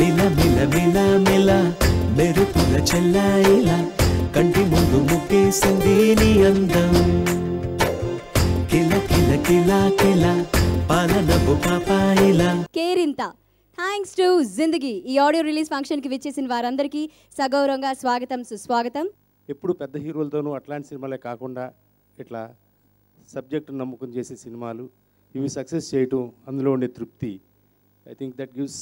మిల మిల మిల మిల మెరుపుల చెల్లాయిలా కంటి ముందు ముక్కేసింది నీ అందం కిల కిల కిల కిల పాలనపు పాపాయిలా కేరింత థ్యాంక్స్ టు జిందగీ ఈ ఆడియో రిలీజ్ ఫంక్షన్కి విచ్చేసిన వారందరికీ సగౌరవంగా స్వాగతం సుస్వాగతం ఎప్పుడు పెద్ద హీరోలతోనూ అట్లాంటి సినిమాలే కాకుండా ఇట్లా సబ్జెక్టు నమ్ముకుని చేసే సినిమాలు ఇవి సక్సెస్ చేయటం అందులో ఉండే తృప్తి I think that gives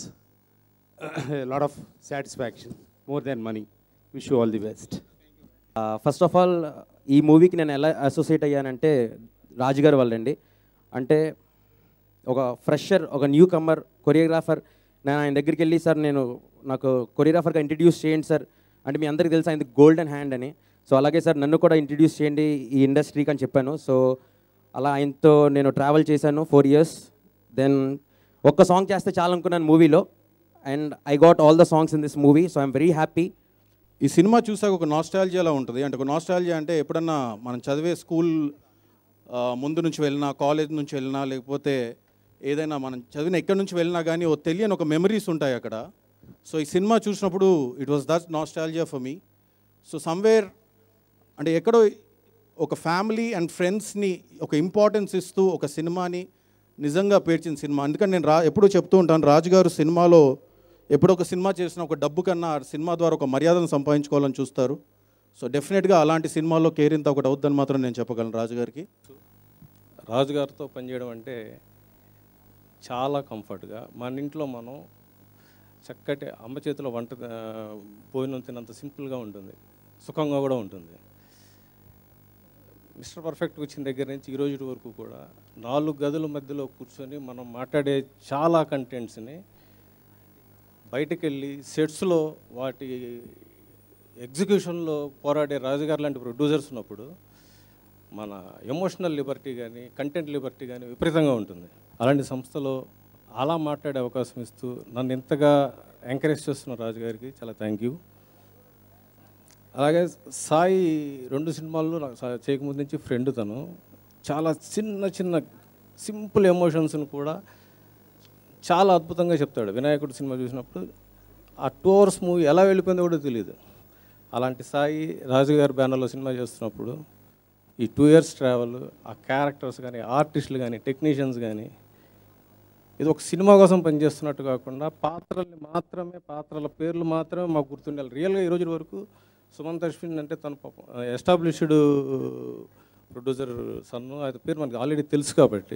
lot of satisfaction more than money wish you all the best first of all ఈ మూవీకి నేను ఎలా అసోసియేట్ అయ్యానంటే రాజుగారి వాళ్ళండి అంటే ఒక ఫ్రెషర్ ఒక న్యూ కమర్ కొరియోగ్రాఫర్ నేను ఆయన దగ్గరికి వెళ్ళి సార్ నేను నాకు కొరియోగ్రాఫర్గా ఇంట్రడ్యూస్ చేయండి సార్ అంటే మీ అందరికీ తెలుసు ఆయన గోల్డెన్ హ్యాండ్ అని సో అలాగే సార్ నన్ను కూడా ఇంట్రడ్యూస్ చేయండి ఈ ఇండస్ట్రీకి అని చెప్పాను సో అలా ఆయనతో నేను ట్రావెల్ చేశాను ఫోర్ ఇయర్స్ దెన్ ఒక్క సాంగ్ చేస్తే చాలా అనుకున్నాను మూవీలో and I got all the songs in this movie so I'm very happy ఈ సినిమా చూసాక ఒక నాస్టాలజియాలా ఉంటుంది అంటే ఒక నాస్టాలజియా అంటే ఎప్పుడన్నా మనం చదివే స్కూల్ ఆ, ముందు నుంచి వెళ్ళినా కాలేజ్ నుంచి వెళ్ళినా లేకపోతే ఏదైనా మనం చదివిన ఎక్కడి నుంచి వెళ్ళినా కానీ ఓ తెలియని ఒక మెమరీస్ ఉంటాయి అక్కడ సో ఈ సినిమా చూసినప్పుడు it was that nostalgia for me so somewhere అంటే ఎక్కడో ఒక ఫ్యామిలీ అండ్ ఫ్రెండ్స్ని ఒక ఇంపార్టెన్స్ ఇస్తూ ఒక సినిమాని నిజంగా పేర్చిన సినిమా అందుకని నేను రా ఎప్పుడూ చెప్తూ ఉంటాను రాజుగారు సినిమాలో ఎప్పుడో ఒక సినిమా చేసిన ఒక డబ్బు కన్నా ఆ సినిమా ద్వారా ఒక మర్యాదను సంపాదించుకోవాలని చూస్తారు సో డెఫినెట్గా అలాంటి సినిమాల్లో కేరింత ఒకటి అవుద్దని మాత్రం నేను చెప్పగలను రాజుగారికి రాజుగారితో పనిచేయడం అంటే చాలా కంఫర్ట్గా మన ఇంట్లో మనం చక్కటి అమ్మ చేతిలో వంట ఆ, భోజనం తినంత సింపుల్గా ఉంటుంది సుఖంగా కూడా ఉంటుంది మిస్టర్ పర్ఫెక్ట్ వచ్చిన దగ్గర నుంచి ఈ రోజు వరకు కూడా నాలుగు గదుల మధ్యలో కూర్చొని మనం మాట్లాడే చాలా కంటెంట్స్ని బయటకు వెళ్ళి సెట్స్లో వాటి ఎగ్జిక్యూషన్లో పోరాడే రాజుగారు లాంటి ప్రొడ్యూసర్స్ ఉన్నప్పుడు మన ఎమోషనల్ లిబర్టీ కానీ కంటెంట్ లిబర్టీ కానీ విపరీతంగా ఉంటుంది అలాంటి సంస్థలో అలా మాట్లాడే అవకాశం ఇస్తూ నన్ను ఇంతగా ఎంకరేజ్ చేస్తున్న రాజుగారికి చాలా థ్యాంక్ యూ అలాగే సాయి రెండు సినిమాల్లో నాకు సా- చేయకముందు నుంచి ఫ్రెండ్ తను చాలా చిన్న చిన్న సింపుల్ ఎమోషన్స్ని కూడా చాలా అద్భుతంగా చెప్తాడు వినాయకుడు సినిమా చూసినప్పుడు ఆ టూ అవర్స్ మూవీ ఎలా వెళ్ళిపోయిందో కూడా తెలియదు అలాంటి సాయి రాజుగారి బ్యానర్లో సినిమా చేస్తున్నప్పుడు ఈ టూ ఇయర్స్ ట్రావెల్ ఆ క్యారెక్టర్స్ కానీ ఆర్టిస్టులు కానీ టెక్నీషియన్స్ కానీ ఇది ఒక సినిమా కోసం పనిచేస్తున్నట్టు కాకుండా పాత్రల్ని మాత్రమే పాత్రల పేర్లు మాత్రమే మాకు గుర్తుండాలి రియల్గా ఈ రోజు వరకు సుమంత్ అశ్విన్ అంటే తన ఎస్టాబ్లిష్డ్ ప్రొడ్యూసర్ సన్ను అది పేరు మనకి ఆల్రెడీ తెలుసు కాబట్టి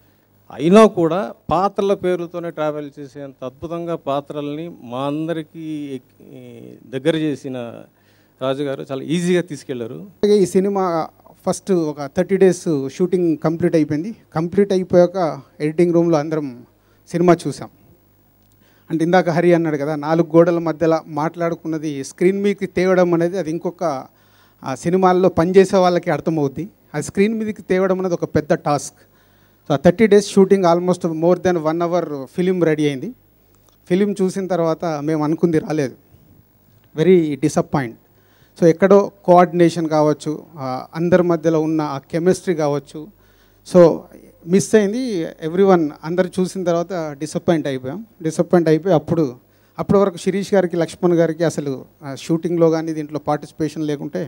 అయినా కూడా పాత్రల పేర్లతోనే ట్రావెల్ చేసేంత అద్భుతంగా పాత్రల్ని మా అందరికీ ఎక్- ఈ దగ్గర చేసిన రాజుగారు చాలా ఈజీగా తీసుకెళ్లారు అలాగే ఈ సినిమా ఫస్ట్ ఒక థర్టీ డేస్ షూటింగ్ కంప్లీట్ అయిపోయింది కంప్లీట్ అయిపోయాక ఎడిటింగ్ రూమ్లో అందరం సినిమా చూసాం అంటే ఇందాక హరి అన్నాడు కదా నాలుగు గోడల మధ్యలో మాట్లాడుకున్నది స్క్రీన్ మీదకి తేవడం అనేది అది ఇంకొక ఆ సినిమాల్లో పనిచేసే వాళ్ళకి అర్థమవుద్ది అది స్క్రీన్ మీదకి తేవడం అనేది ఒక పెద్ద టాస్క్ సో ఆ thirty days shooting almost more than one hour film ready అయింది ఫిలిం చూసిన తర్వాత మేము అనుకుంది రాలేదు వెరీ డిసప్పాయింట్ సో ఎక్కడో కోఆర్డినేషన్ కావచ్చు ఆ అందరి మధ్యలో ఉన్న ఆ కెమిస్ట్రీ కావచ్చు సో మిస్ అయింది ఎవ్రీ వన్ అందరు చూసిన తర్వాత డిసప్పాయింట్ అయిపోయాం డిసప్పాయింట్ అయిపోయి అప్పుడు అప్పటి వరకు శిరీష్ గారికి లక్ష్మణ్ గారికి అసలు ఆ షూటింగ్లో కానీ దీంట్లో పార్టిసిపేషన్ లేకుంటే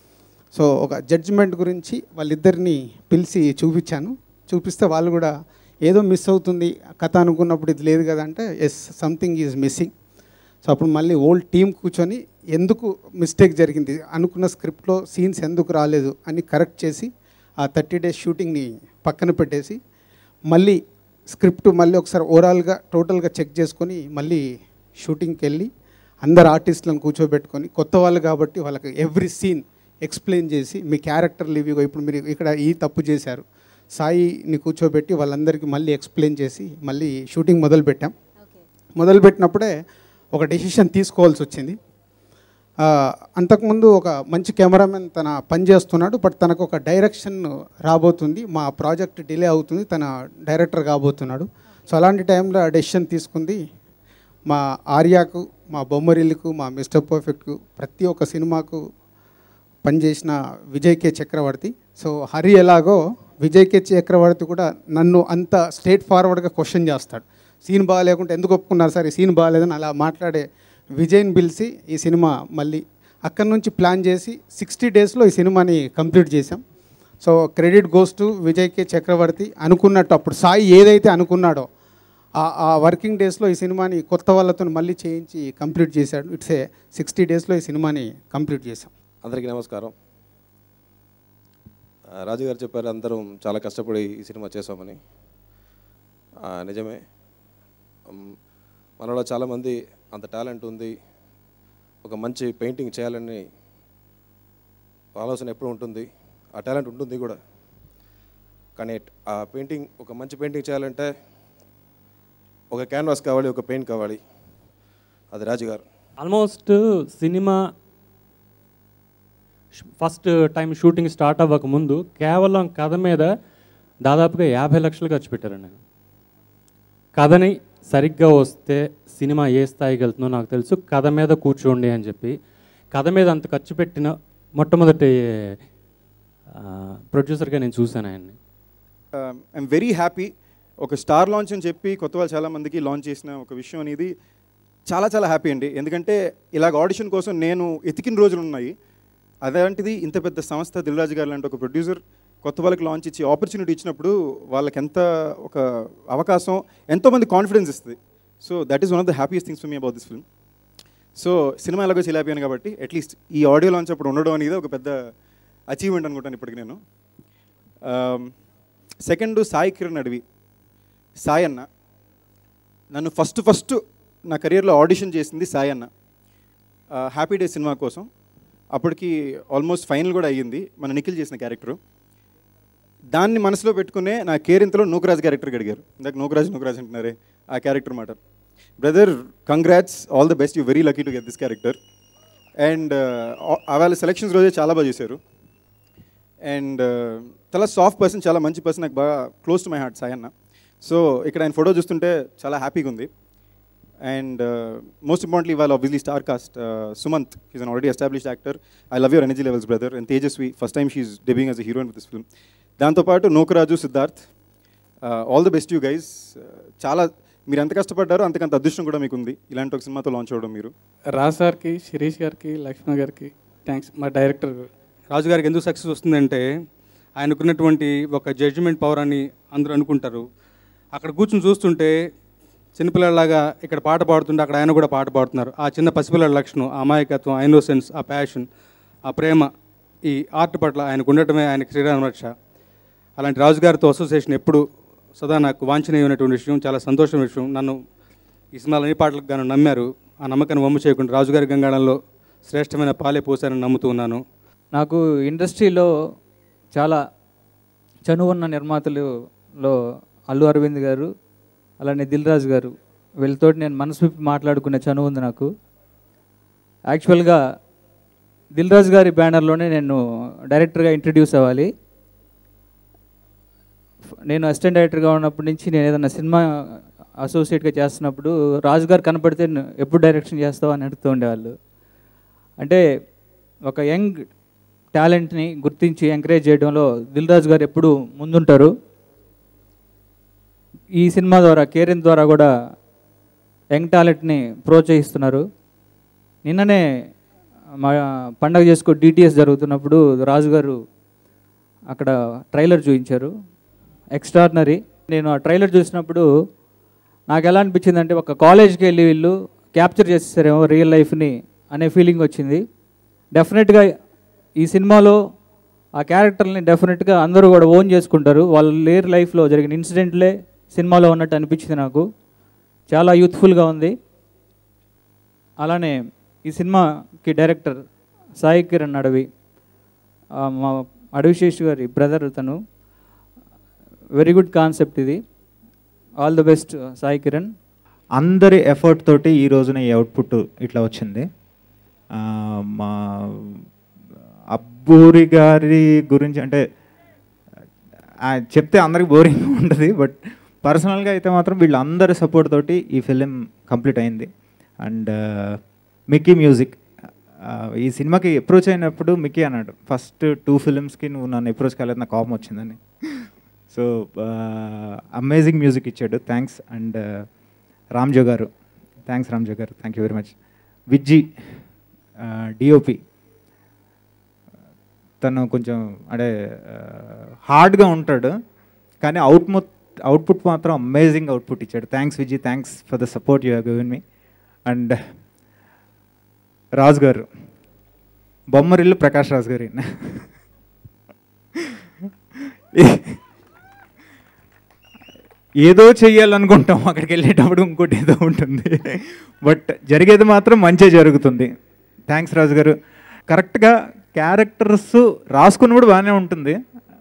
సో ఒక జడ్జిమెంట్ గురించి వాళ్ళిద్దరిని పిలిచి చూపించాను చూపిస్తే వాళ్ళు కూడా ఏదో మిస్ అవుతుంది కథ అనుకున్నప్పుడు ఇది లేదు కదా అంటే yes something is missing so అప్పుడు మళ్ళీ ఓల్డ్ టీం కూర్చొని ఎందుకు మిస్టేక్ జరిగింది అనుకున్న స్క్రిప్ట్లో సీన్స్ ఎందుకు రాలేదు అని కరెక్ట్ చేసి ఆ థర్టీ డేస్ షూటింగ్ని పక్కన పెట్టేసి మళ్ళీ స్క్రిప్ట్ మళ్ళీ ఒకసారి ఓవరాల్గా టోటల్గా చెక్ చేసుకొని మళ్ళీ షూటింగ్కి వెళ్ళి అందరు ఆర్టిస్టులను కూర్చోబెట్టుకొని కొత్త వాళ్ళు కాబట్టి వాళ్ళకి ఎవ్రీ సీన్ ఎక్స్ప్లెయిన్ చేసి మీ క్యారెక్టర్లు ఇవి ఇప్పుడు మీరు ఇక్కడ ఈ తప్పు చేశారు సాయిని కూర్చోబెట్టి వాళ్ళందరికీ మళ్ళీ ఎక్స్ప్లెయిన్ చేసి మళ్ళీ షూటింగ్ మొదలుపెట్టాం మొదలుపెట్టినప్పుడే ఒక డెసిషన్ తీసుకోవాల్సి వచ్చింది ఆ, అంతకుముందు ఒక మంచి కెమెరామెన్ తన పని చేస్తున్నాడు బట్ తనకు ఒక డైరెక్షన్ రాబోతుంది మా ప్రాజెక్ట్ డిలే అవుతుంది తన డైరెక్టర్ కాబోతున్నాడు సో అలాంటి టైంలో డెసిషన్ తీసుకుంది మా ఆర్యాకు మా బొమ్మరిల్లుకు మా మిస్టర్ పర్ఫెక్ట్కు ప్రతి ఒక్క సినిమాకు పనిచేసిన విజయ్ కే చక్రవర్తి సో హరి ఎలాగో విజయ్ కే చక్రవర్తి కూడా నన్ను అంత స్ట్రేట్ ఫార్వర్డ్గా క్వశ్చన్ చేస్తాడు సీన్ బాగాలేకుంటే ఎందుకు ఒప్పుకున్నారు సార్ ఈ సీన్ బాగాలేదని అలా మాట్లాడే విజయ్ని పిలిచి ఈ సినిమా మళ్ళీ అక్కడి నుంచి ప్లాన్ చేసి సిక్స్టీ డేస్లో ఈ సినిమాని కంప్లీట్ చేశాం సో క్రెడిట్ గోస్ టు విజయ్కే చక్రవర్తి అనుకున్నట్టు అప్పుడు సాయి ఏదైతే అనుకున్నాడో ఆ- ఆ వర్కింగ్ డేస్లో ఈ సినిమాని కొత్త వాళ్ళతో మళ్ళీ చేయించి కంప్లీట్ చేశాడు ఇట్స్ ఏ సిక్స్టీ డేస్లో ఈ సినిమాని కంప్లీట్ చేశాం అందరికీ నమస్కారం ఆ, రాజు గారు చెప్పారు అందరం చాలా కష్టపడి ఈ సినిమా చేసామని ఆ, నిజమే ఉమ్, మనలో చాలామంది అంత టాలెంట్ ఉంది ఒక మంచి పెయింటింగ్ చేయాలని ఆలోచన ఎప్పుడు ఉంటుంది ఆ టాలెంట్ ఉంటుంది కూడా కానీ ఆ పెయింటింగ్ ఒక మంచి పెయింటింగ్ చేయాలంటే ఒక క్యాన్వాస్ కావాలి ఒక పెయింట్ కావాలి అది రాజు గారు ఆల్మోస్ట్ సినిమా ఫస్ట్ టైం షూటింగ్ స్టార్ట్ అవ్వక ముందు కేవలం కథ మీద దాదాపుగా యాభై లక్షలు ఖర్చు పెట్టారండి నేను కథని సరిగ్గా వస్తే సినిమా ఏ స్థాయికి వెళ్తుందో నాకు తెలుసు కథ మీద కూర్చోండి అని చెప్పి కథ మీద అంత ఖర్చు పెట్టిన మొట్టమొదటి ప్రొడ్యూసర్గా నేను చూశాను ఆయన్ని ఐఎమ్ వెరీ హ్యాపీ ఒక స్టార్ లాంచ్ అని చెప్పి కొత్త వాళ్ళు చాలామందికి లాంచ్ చేసిన ఒక విషయం అనేది చాలా చాలా హ్యాపీ అండి ఎందుకంటే ఇలాగ ఆడిషన్ కోసం నేను ఎతికిన రోజులు ఉన్నాయి అదేంటిది ఇంత పెద్ద సంస్థ దిల్రాజు గారు లాంటి ఒక ప్రొడ్యూసర్ కొత్త వాళ్ళకి లాంచ్ ఇచ్చి ఆపర్చునిటీ ఇచ్చినప్పుడు వాళ్ళకి ఎంత ఒక అవకాశం ఎంతోమంది కాన్ఫిడెన్స్ ఇస్తుంది so that is one of the happiest things for me about this film so సినిమా ఎలాగో చిలాపియాను కాబట్టి అట్లీస్ట్ ఈ ఆడియో లాంచ్ అప్పుడు ఉండడం అనేది ఒక పెద్ద అచీవ్మెంట్ అనుకుంటాను ఇప్పటికి నేను సెకండ్ సాయి కిరణ్ అడవి సాయి అన్న నన్ను ఫస్ట్ ఫస్ట్ నా కెరియర్లో ఆడిషన్ చేసింది సాయి అన్న హ్యాపీ డే సినిమా కోసం అప్పటికి ఆల్మోస్ట్ ఫైనల్ కూడా అయ్యింది మన నిఖిల్ చేసిన క్యారెక్టరు దాన్ని మనసులో పెట్టుకునే నా కేరింతలో నూకరాజ్ క్యారెక్టర్కి అడిగారు ఇందాక నూకరాజ్ నూకరాజ్ అంటున్నారే ఆ క్యారెక్టర్ మాట brother congrats all the best you very lucky to get this character and వాళ్ళ సెలక్షన్స్ రోజే చాలా బాగా చేశారు అండ్ చాలా సాఫ్ట్ పర్సన్ చాలా మంచి పర్సన్ నాకు బాగా క్లోజ్ టు మై హార్ట్ సాయన్న సో ఇక్కడ ఆయన ఫోటో చూస్తుంటే చాలా హ్యాపీగా ఉంది అండ్ మోస్ట్ ఇంపార్టెంట్లీ వాళ్ళు obviously star cast Sumanth is an already established actor I love your energy levels brother and Tejaswi first time she's debuting as a heroine with this film దాంతోపాటు నోకరాజు Siddharth all the best you guys చాలా మీరు ఎంత కష్టపడ్డారో అంతకంత అదృష్టం కూడా మీకు ఉంది ఇలాంటి ఒక సినిమాతో లాంచ్ అవ్వడం మీరు రాజ్ సార్కి శిరీష్ గారికి లక్ష్మణ్ గారికి థ్యాంక్స్ మా డైరెక్టర్ రాజు గారికి ఎందుకు సక్సెస్ వస్తుందంటే ఆయనకున్నటువంటి ఒక జడ్జిమెంట్ పవర్ అని అందరూ అనుకుంటారు అక్కడ కూర్చుని చూస్తుంటే చిన్నపిల్లలాగా ఇక్కడ పాట పాడుతుంటే అక్కడ ఆయన కూడా పాట పాడుతున్నారు ఆ చిన్న పసిపిల్లల లక్షణం ఆ అమాయకత్వం ఆ ఇన్నోసెన్స్ ఆ ప్యాషన్ ఆ ప్రేమ ఈ ఆర్ట్ పట్ల ఆయనకు ఉండటమే ఆయనకి శ్రీరామ రక్ష అలాంటి రాజుగారితో అసోసియేషన్ ఎప్పుడు సదా నాకు వాంఛనీయమైనటువంటి విషయం చాలా సంతోషమైన విషయం నన్ను ఈ సినిమాలో అన్ని పాటలకు గాను నమ్మారు ఆ నమ్మకాన్ని వమ్ము చేయకుండా రాజుగారి గంగాళంలో శ్రేష్టమైన పాలే పోసారని నమ్ముతూ ఉన్నాను నాకు ఇండస్ట్రీలో చాలా చనువున్న నిర్మాతలులో అల్లు అరవింద్ గారు అలానే దిల్ రాజు గారు వీళ్ళతో నేను మనసు విప్పి మాట్లాడుకునే చనువు ఉంది నాకు యాక్చువల్గా దిల్ రాజు గారి బ్యానర్లోనే నేను డైరెక్టర్గా ఇంట్రడ్యూస్ అవ్వాలి నేను అసిస్టెంట్ డైరెక్టర్గా ఉన్నప్పటి నుంచి నేను ఏదైనా సినిమా అసోసియేట్గా చేస్తున్నప్పుడు రాజు గారు కనపడితే "నువ్వు ఎప్పుడు డైరెక్షన్ చేస్తావు అని అడుగుతూ ఉండేవాళ్ళు అంటే ఒక యంగ్ టాలెంట్ని గుర్తించి ఎంకరేజ్ చేయడంలో దిల్ రాజు గారు ఎప్పుడు ముందుంటారు ఈ సినిమా ద్వారా కేరిన్ ద్వారా కూడా యంగ్ టాలెంట్ని ప్రోత్సహిస్తున్నారు నిన్ననే మా పండగ చేసుకో డిటిఎస్ జరుగుతున్నప్పుడు రాజు గారు అక్కడ ట్రైలర్ చూపించారు ఎక్స్ట్రాడినరీ నేను ఆ ట్రైలర్ చూసినప్పుడు నాకు ఎలా అనిపించింది అంటే ఒక కాలేజ్కి వెళ్ళి వీళ్ళు క్యాప్చర్ చేసేసారేమో రియల్ లైఫ్ని అనే ఫీలింగ్ వచ్చింది డెఫినెట్గా ఈ సినిమాలో ఆ క్యారెక్టర్ని డెఫినెట్గా అందరూ కూడా ఓన్ చేసుకుంటారు వాళ్ళ లేర్ లైఫ్లో జరిగిన ఇన్సిడెంట్లే సినిమాలో ఉన్నట్టు అనిపించింది నాకు చాలా యూత్ఫుల్గా ఉంది అలానే ఈ సినిమాకి డైరెక్టర్ సాయి కిరణ్ అడవి ఆ, మా అడవిశేష్ గారి బ్రదర్ తను వెరీ గుడ్ కాన్సెప్ట్ ఇది all the best Sai Kiran అందరి ఎఫర్ట్ తోటి ఈ రోజున ఈ అవుట్పుట్ ఇట్లా వచ్చింది ఆ, మా అబ్బూరి గారి గురించి అంటే ఆ, చెప్తే అందరికి బోరింగ్ ఉంటుంది బట్ పర్సనల్గా అయితే మాత్రం వీళ్ళందరి సపోర్ట్ తోటి ఈ ఫిలిం కంప్లీట్ అయింది అండ్ మిక్కీ మ్యూజిక్ ఈ సినిమాకి అప్రోచ్ అయినప్పుడు మిక్కీ అన్నాడు ఫస్ట్ టూ ఫిలిమ్స్కి నువ్వు నన్ను అప్రోచ్ కాలేదు నాకు కోపం వచ్చిందని సో అమేజింగ్ మ్యూజిక్ ఇచ్చాడు థ్యాంక్స్ అండ్ రామ్జో గారు థ్యాంక్స్ రామ్జో గారు thank you very much Vijji DOP తను కొంచెం అంటే హార్డ్గా ఉంటాడు కానీ అవుట్పుట్ అవుట్పుట్ మాత్రం అమేజింగ్ అవుట్పుట్ ఇచ్చాడు thanks Viji thanks for the support you given me and Raju గారు బొమ్మరిల్లు ప్రకాష్ రాజు గారు ఈయన. ఏదో చెయ్యాలనుకుంటాం అక్కడికి వెళ్ళేటప్పుడు ఇంకోటి ఏదో ఉంటుంది బట్ జరిగేది మాత్రం మంచిగా జరుగుతుంది థ్యాంక్స్ రాజు గారు కరెక్ట్గా క్యారెక్టర్స్ రాసుకున్నప్పుడు బాగానే ఉంటుంది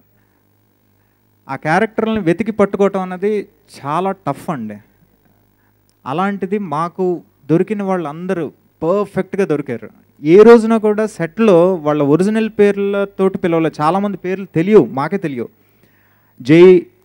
ఆ క్యారెక్టర్ని వెతికి పట్టుకోవటం అన్నది చాలా టఫ్ అండి అలాంటిది మాకు దొరికిన వాళ్ళందరూ పర్ఫెక్ట్గా దొరికారు ఏ రోజున కూడా సెట్లో వాళ్ళ ఒరిజినల్ పేర్లతోటి పిలవలేదు చాలామంది పేర్లు తెలియవు మాకే తెలియవు జై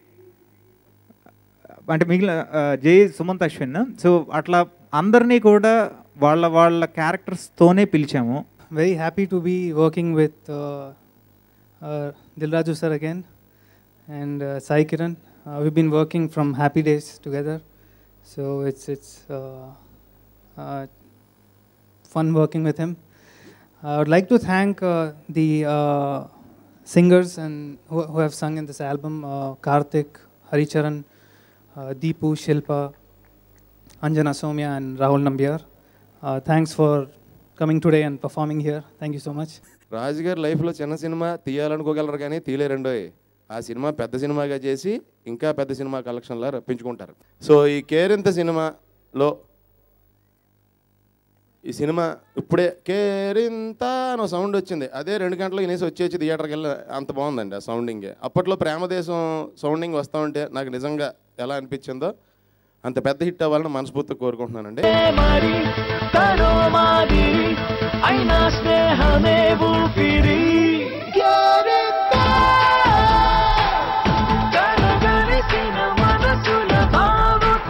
అంటే మిగిలిన ఆ, జై సుమంత్ అశ్విన్ సో అట్లా అందరినీ కూడా వాళ్ళ వాళ్ళ క్యారెక్టర్స్తోనే పిలిచాము very happy to be working with uh, uh, Dilraju sir again and uh, Sai Kiran. Uh, we've been working from Happy Days together, so it's it's uh, uh, fun working with him. I would like to thank uh, the uh, singers and who, who have sung in this album: uh, Karthik, Haricharan, uh, Deepu, Shilpa, Anjana Somya, and Rahul Nambiar. Uh, thanks for coming today and performing here. Thank you so much. రాజుగారి లైఫ్లో చిన్న cinema తీయాలనుకోగలరు కానీ తీయలేరండోయ్ ఆ cinema పెద్ద సినిమాగా చేసి ఇంకా పెద్ద సినిమా కలెక్షన్లా రప్పించుకుంటారు సో ఈ కేరింత సినిమాలో ఈ సినిమా ఇప్పుడే కేరింత అనో సౌండ్ వచ్చింది అదే రెండు గంటలకు వినేసి వచ్చేసి థియేటర్కి వెళ్ళి అంత బాగుందండి ఆ సౌండింగ్ అప్పట్లో ప్రేమదేశం సౌండింగ్ వస్తూ ఉంటే నాకు నిజంగా ఎలా అనిపించిందో అంత పెద్ద హిట్ అవ్వాలని మనస్ఫూర్తిగా కోరుకుంటున్నానండి మరి తనో మాదిరి అయినా స్నేహమే ఊపిరి కనుగలిసిన మనసుల భావుక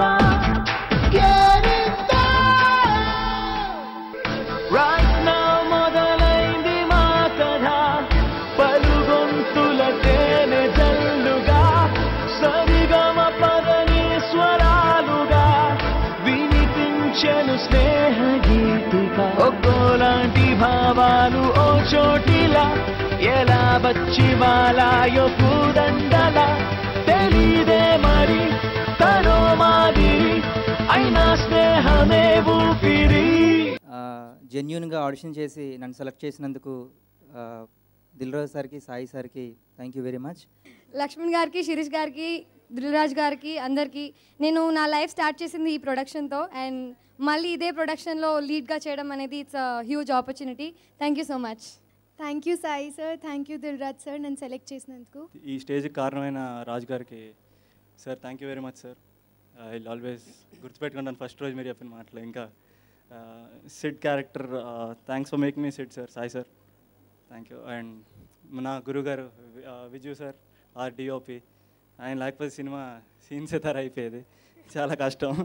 Right now మొదలైంది మా కథ పలుగొంతుల తేనె జల్లుగా సరిగమ పదని స్వరాలుగా వినిపించెను స్నేహ గీతిక ఒక్కోలాంటి భావాలు ఓ చోటిలా ఎలా వచ్చి వాలాయో పూదండల తెలీదే మరి తనో మాదిరి అయినా స్నేహమే ఊపిరి జెన్యున్గా ఆడిషన్ చేసి నన్ను సెలెక్ట్ చేసినందుకు ఆ, దిల్రాజు సార్కి సాయి సార్కి thank you very much Laxman గారికి శిరీష్ గారికి దిల్రాజ్ గారికి అందరికీ నేను నా లైఫ్ స్టార్ట్ చేసింది ఈ ప్రొడక్షన్తో అండ్ మళ్ళీ ఇదే ప్రొడక్షన్లో లీడ్గా చేయడం అనేది it's huge opportunity thank you so much thank you Sai sir thank you Dil Raj sir నన్ను సెలెక్ట్ చేసినందుకు ఈ స్టేజ్కి కారణమైన రాజు గారికి sir thank you very much sir I always గుర్తుపెట్టుకుంటాను first రోజు మీరు చెప్పిన మాటలు ఇంకా Sid character thanks for make me Sid sir Sai sir thank you and నా గురుగారు విజయ్ సార్ ఆర్ డిఓపి ఆయన లేకపోతే సినిమా సీన్స్ తర అయిపోయేది చాలా కష్టం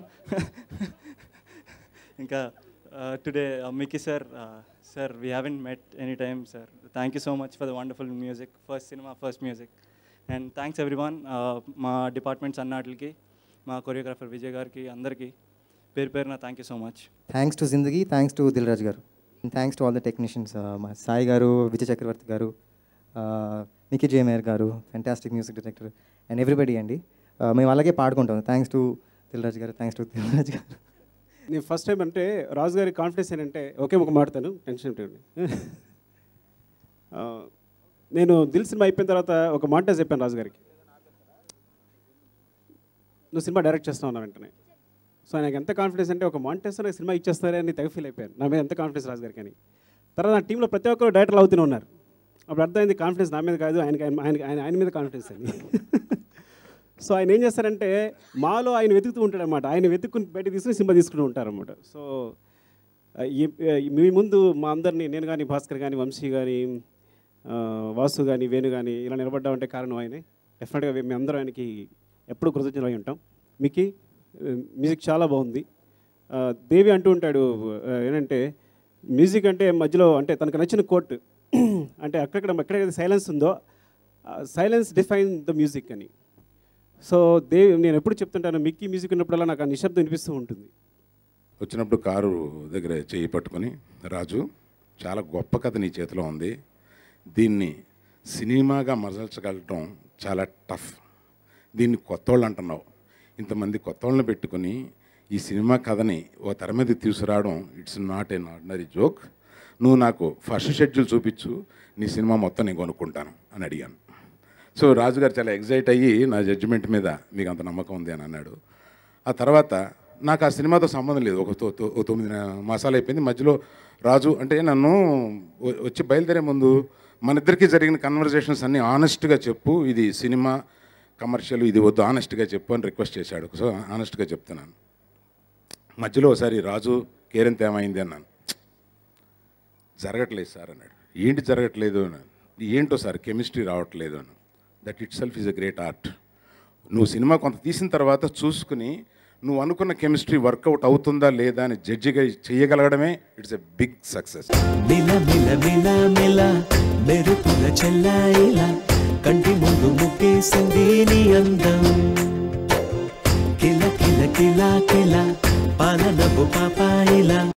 ఇంకా today Mickey sir sir we haven't met any time sir thank you so much for the wonderful music first cinema first music and thanks everyone మా డిపార్ట్మెంట్స్ అన్నిటికి మా కొరియోగ్రాఫర్ విజయ్ గారికి అందరికీ పేరు పేరున thank you so much thanks to జిందగీ thanks to Dil Raj గారు thanks to all the technicians మా సాయి గారు విజయ్ చక్రవర్తి గారు మికీ జేమేర్ గారు fantastic music director and everybody అండి Uh, మేము అలాగే పాడుకుంటాం థ్యాంక్స్ టు దిల్రాజ్ గారు థ్యాంక్స్ టు దిల్రాజ్ గారు నేను ఫస్ట్ టైం అంటే రాజు గారి కాన్ఫిడెన్స్ ఏంటంటే ఒకే ఒక మాడతాను టెన్షన్ ఉంటుంది నేను దిల్ సినిమా అయిపోయిన తర్వాత ఒక మాట చెప్పాను రాజు గారికి నువ్వు సినిమా డైరెక్ట్ చేస్తున్నావు నా వెంటనే సో నాకు ఎంత కాన్ఫిడెన్స్ అంటే ఒక మాంటేస్ నాకు సినిమా ఇచ్చేస్తారే అని తెగ ఫీల్ అయిపోయాను నా మీద ఎంత కాన్ఫిడెన్స్ రాజు గారికి అని తర్వాత నా టీంలో ప్రతి ఒక్కరు డైరెక్టర్లు అవుతూనే ఉన్నారు అప్పుడు అర్థమైంది కాన్ఫిడెన్స్ నా మీద కాదు ఆయనకి ఆయన ఆయన ఆయన ఆయన మీద కాన్ఫిడెన్స్ అని సో ఆయన ఏం చేస్తారంటే మాలో ఆయన వెతుకుతూ ఉంటాడు అనమాట ఆయన వెతుక్కుని బయట తీసుకుని సినిమా తీసుకుంటూ ఉంటారు అనమాట సో ఆ, ఈ- ఈ- మీ ముందు మా అందరినీ నేను కానీ భాస్కర్ కానీ వంశీ కానీ ఆ, వాసు కానీ వేణు కానీ ఇలా నిలబడ్డామంటే కారణం ఆయనే డెఫినెట్గా మేము అందరం ఆయనకి ఎప్పుడు కృతజ్ఞులై ఉంటాం మీకు మ్యూజిక్ చాలా బాగుంది ఆ, దేవి అంటూ ఉంటాడు ఆ, ఏంటంటే మ్యూజిక్ అంటే మధ్యలో అంటే తనకు నచ్చిన కోట్ అంటే అక్కడక్కడ ఎక్కడైతే సైలెన్స్ ఉందో సైలెన్స్ డిఫైన్ ద మ్యూజిక్ అని సో దేవ్ నేను ఎప్పుడు చెప్తుంటాను మిక్కీ మ్యూజిక్ ఉన్నప్పుడల్లా నాకు ఆ నిశ్శబ్దం వినిపిస్తూ ఉంటుంది వచ్చినప్పుడు కారు దగ్గర చేయి పట్టుకొని రాజు చాలా గొప్ప కథ నీ చేతిలో ఉంది దీన్ని సినిమాగా మరల్చగలటం చాలా టఫ్ దీన్ని కొత్తోళ్ళు అంటున్నావు ఇంతమంది కొత్తోళ్ళని పెట్టుకొని ఈ సినిమా కథని ఓ తెర మీద తీసుకురావడం it's not an ordinary joke నువ్వు నాకు ఫస్ట్ షెడ్యూల్ చూపించు నీ సినిమా మొత్తం నేను కొనుక్కుంటాను అని అడిగాను సో రాజుగారు చాలా ఎగ్జైట్ అయ్యి నా జడ్జిమెంట్ మీద మీకు అంత నమ్మకం ఉంది అని అన్నాడు ఆ తర్వాత నాకు ఆ సినిమాతో సంబంధం లేదు ఒక తొ- తొ- ఓ తొమ్మిది మాసాలు అయిపోయింది మధ్యలో రాజు అంటే నన్ను వ- వచ్చి బయలుదేరే ముందు మన ఇద్దరికి జరిగిన కన్వర్జేషన్స్ అన్నీ ఆనెస్ట్గా చెప్పు ఇది సినిమా కమర్షియల్ ఇది వద్దు ఆనెస్ట్గా చెప్పు అని రిక్వెస్ట్ చేశాడు సో ఆనెస్ట్గా చెప్తున్నాను మధ్యలో ఒకసారి రాజు కేరింత ఏమైంది అన్నాను జరగట్లేదు సార్ అన్నాడు ఏంటి జరగట్లేదు అన్నాను ఏంటో సార్ కెమిస్ట్రీ రావట్లేదు అని that itself is a great art నువ్వు సినిమా కొంత తీసిన తర్వాత చూసుకుని నువ్వు అనుకున్న కెమిస్ట్రీ వర్కౌట్ అవుతుందా లేదా అని జడ్జిగా చేయగలగడమే ఇట్స్ ఎ బిగ్ సక్సెస్ మిల మిల మిల మిల మెరుపుల చెల్లాయిలా కంటి ముందు ముక్కేసింది నీ అందం కిల కిల కిల కిల పాలనపు పాపాయిలా